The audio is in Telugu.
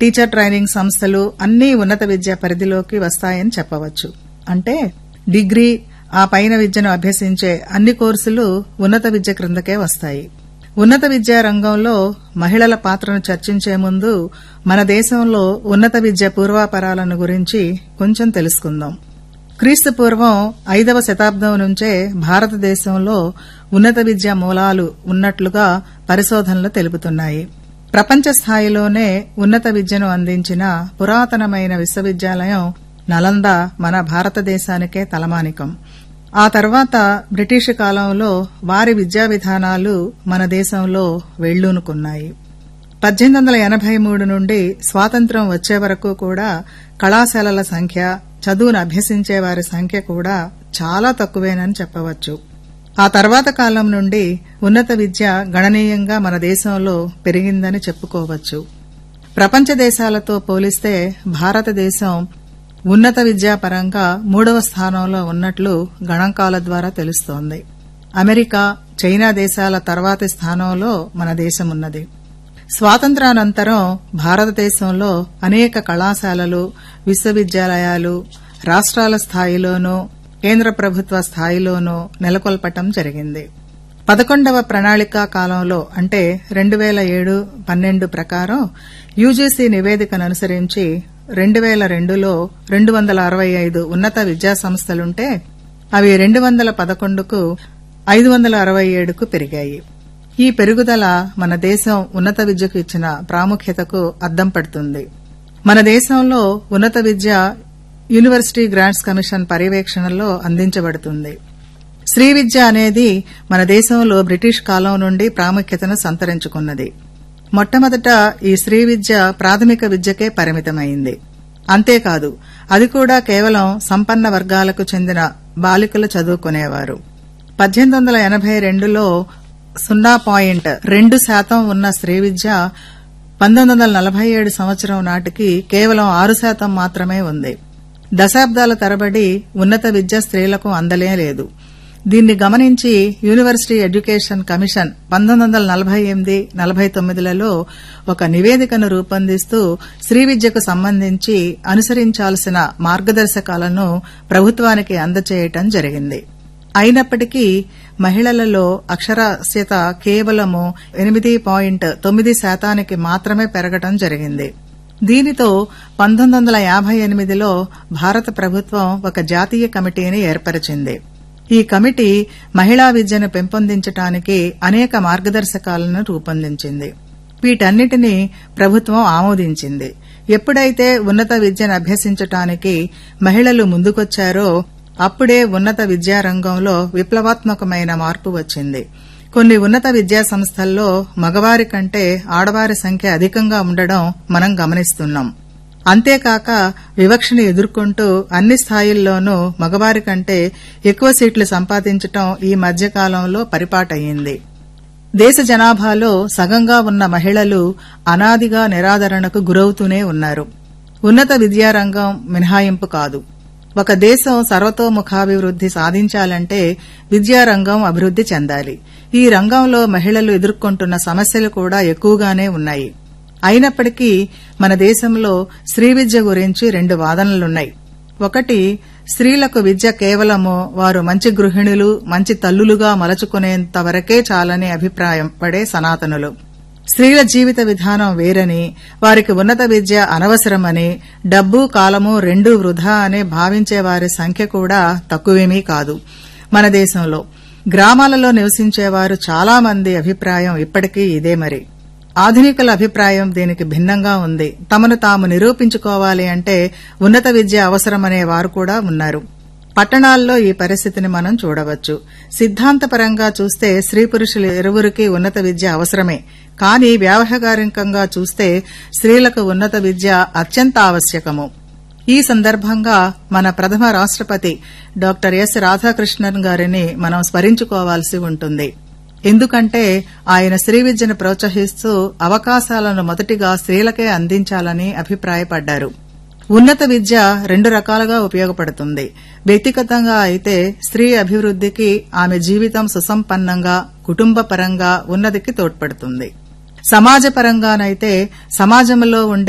టీచర్ ట్రైనింగ్ సంస్థలు అన్నీ ఉన్నత విద్య పరిధిలోకి వస్తాయని చెప్పవచ్చు అంటే డిగ్రీ ఆ పైన విద్యను అభ్యసించే అన్ని కోర్సులు ఉన్నత విద్య క్రిందకే వస్తాయి ఉన్నత విద్యా రంగంలో మహిళల పాత్రను చర్చించే ముందు మన దేశంలో ఉన్నత విద్య పూర్వాపరాలను గురించి కొంచెం తెలుసుకుందాం క్రీస్తు పూర్వం ఐదవ శతాబ్దం నుంచే భారతదేశంలో ఉన్నత విద్య మూలాలు ఉన్నట్లుగా పరిశోధనలు తెలుపుతున్నాయి ప్రపంచ స్థాయిలోనే ఉన్నత విద్యను అందించిన పురాతనమైన విశ్వవిద్యాలయం నలంద మన భారతదేశానికే తలమానికం ఆ తర్వాత బ్రిటిష్ కాలంలో వారి విద్యా విధానాలు మన దేశంలో వెళ్లూనుకున్నాయి పద్దెనిమిది వందల ఎనభై మూడు నుండి స్వాతంత్ర్యం వచ్చే వరకు కూడా కళాశాలల సంఖ్య చదువును అభ్యసించే వారి సంఖ్య కూడా చాలా తక్కువేనని చెప్పవచ్చు ఆ తర్వాత కాలం నుండి ఉన్నత విద్య గణనీయంగా మన దేశంలో పెరిగిందని చెప్పుకోవచ్చు ప్రపంచ దేశాలతో పోలిస్తే భారతదేశం ఉన్నత విద్యా పరంగా మూడవ స్థానంలో ఉన్నట్లు గణాంకాల ద్వారా తెలుస్తోంది అమెరికా చైనా దేశాల తర్వాతి స్థానంలో మన దేశం ఉన్నది స్వాతంత్రానంతరం భారతదేశంలో అనేక కళాశాలలు విశ్వవిద్యాలయాలు రాష్ట్రాల స్థాయిలోనూ కేంద్ర ప్రభుత్వ స్థాయిలోనూ నెలకొల్పటం జరిగింది పదకొండవ ప్రణాళికా కాలంలో అంటే రెండు వేల ఏడు పన్నెండు ప్రకారం యూజీసీ నివేదికను అనుసరించి రెండు వేల రెండులో రెండు వందల అరవై ఐదు ఉన్నత విద్యా సంస్థలుంటే అవి రెండు వందల పదకొండుకు ఐదు వందల అరవై ఏడుకు పెరిగాయి ఈ పెరుగుదల మన దేశం ఉన్నత విద్యకు ఇచ్చిన ప్రాముఖ్యతకు అద్దం పడుతుంది మన దేశంలో ఉన్నత విద్య యూనివర్సిటీ గ్రాంట్స్ కమిషన్ పర్యవేక్షణలో అందించబడుతుంది శ్రీ విద్య అనేది మన దేశంలో బ్రిటిష్ కాలం నుండి ప్రాముఖ్యతను సంతరించుకున్నది మొట్టమొదట ఈ శ్రీ విద్య ప్రాథమిక విద్యకే పరిమితమైంది అంతేకాదు అది కూడా కేవలం సంపన్న వర్గాలకు చెందిన బాలికలు చదువుకునేవారు పద్దెనిమిది వందల ఎనభై రెండులో సున్నా పాయింట్ రెండు శాతం ఉన్న శ్రీ విద్య పంతొమ్మిది వందల నలభై ఏడు సంవత్సరం నాటికి కేవలం ఆరు శాతం మాత్రమే ఉంది దశాబ్దాల తరబడి ఉన్నత విద్య స్త్రీలకు అందలే లేదు దీన్ని గమనించి యూనివర్సిటీ ఎడ్యుకేషన్ కమిషన్ పంతొమ్మిది వందల నలభై ఎనిమిది నలభై తొమ్మిదిలలో ఒక నివేదికను రూపొందిస్తూ శ్రీ విద్యకు సంబంధించి అనుసరించాల్సిన మార్గదర్శకాలను ప్రభుత్వానికి అందచేయటం జరిగింది అయినప్పటికీ మహిళలలో అక్షరాస్యత కేవలము ఎనిమిది పాయింట్ తొమ్మిది శాతానికి మాత్రమే పెరగటం జరిగింది దీనితో పంతొమ్మిది వందల యాభై ఎనిమిదిలో భారత ప్రభుత్వం ఒక జాతీయ కమిటీని ఏర్పరిచింది ఈ కమిటీ మహిళా విద్యను పెంపొందించడానికి అనేక మార్గదర్శకాలను రూపొందించింది వీటన్నిటినీ ప్రభుత్వం ఆమోదించింది ఎప్పుడైతే ఉన్నత విద్యను అభ్యసించటానికి మహిళలు ముందుకొచ్చారో అప్పుడే ఉన్నత విద్యారంగంలో విప్లవాత్మకమైన మార్పు వచ్చింది కొన్ని ఉన్నత విద్యా సంస్థల్లో మగవారి కంటే ఆడవారి సంఖ్య అధికంగా ఉండడం మనం గమనిస్తున్నాం అంతేకాక వివక్షను ఎదుర్కొంటూ అన్ని స్థాయిల్లోనూ మగవారి కంటే ఎక్కువ సీట్లు సంపాదించటం ఈ మధ్యకాలంలో పరిపాటయ్యింది దేశ జనాభాలో సగంగా ఉన్న మహిళలు అనాదిగా నిరాదరణకు గురవుతూనే ఉన్నారు ఉన్నత విద్యారంగం మినహాయింపు కాదు ఒక దేశం సర్వతోముఖాభివృద్ది సాధించాలంటే విద్యారంగం అభివృద్ది చెందాలి ఈ రంగంలో మహిళలు ఎదుర్కొంటున్న సమస్యలు కూడా ఎక్కువగానే ఉన్నాయి అయినప్పటికీ మన దేశంలో స్త్రీ విద్య గురించి రెండు వాదనలున్నాయి ఒకటి స్త్రీలకు విద్య కేవలము వారు మంచి గృహిణులు మంచి తల్లులుగా మలచుకునేంత వరకే చాలని అభిప్రాయం పడే సనాతనులు స్త్రీల జీవిత విధానం వేరని వారికి ఉన్నత విద్య అనవసరమని డబ్బు కాలము రెండూ వృధా అని భావించే వారి సంఖ్య కూడా తక్కువేమీ కాదు మన దేశంలో గ్రామాలలో నివసించేవారు చాలా మంది అభిప్రాయం ఇప్పటికీ ఇదే మరి ఆధునికుల అభిప్రాయం దీనికి భిన్నంగా ఉంది తమను తాము నిరూపించుకోవాలి అంటే ఉన్నత విద్య అవసరమనే వారు కూడా ఉన్నారు పట్టణాల్లో ఈ పరిస్థితిని మనం చూడవచ్చు సిద్ధాంతపరంగా చూస్తే స్త్రీ పురుషులు ఇరువురికి ఉన్నత విద్య అవసరమే కానీ వ్యావహారికంగా చూస్తే స్త్రీలకు ఉన్నత విద్య అత్యంత ఆవశ్యకము ఈ సందర్భంగా మన ప్రథమ రాష్ట్రపతి డాక్టర్ ఎస్ రాధాకృష్ణన్ గారిని మనం స్మరించుకోవాల్సి ఉంటుంది ఎందుకంటే ఆయన స్త్రీ విద్యను ప్రోత్సహిస్తూ అవకాశాలను మొదటిగా స్త్రీలకే అందించాలని అభిప్రాయపడ్డారు ఉన్నత విద్య రెండు రకాలుగా ఉపయోగపడుతుంది వ్యక్తిగతంగా అయితే స్త్రీ అభివృద్దికి ఆమె జీవితం సుసంపన్నంగా కుటుంబ పరంగా ఉన్నతికి తోడ్పడుతుంది సమాజపరంగానైతే సమాజంలో ఉండే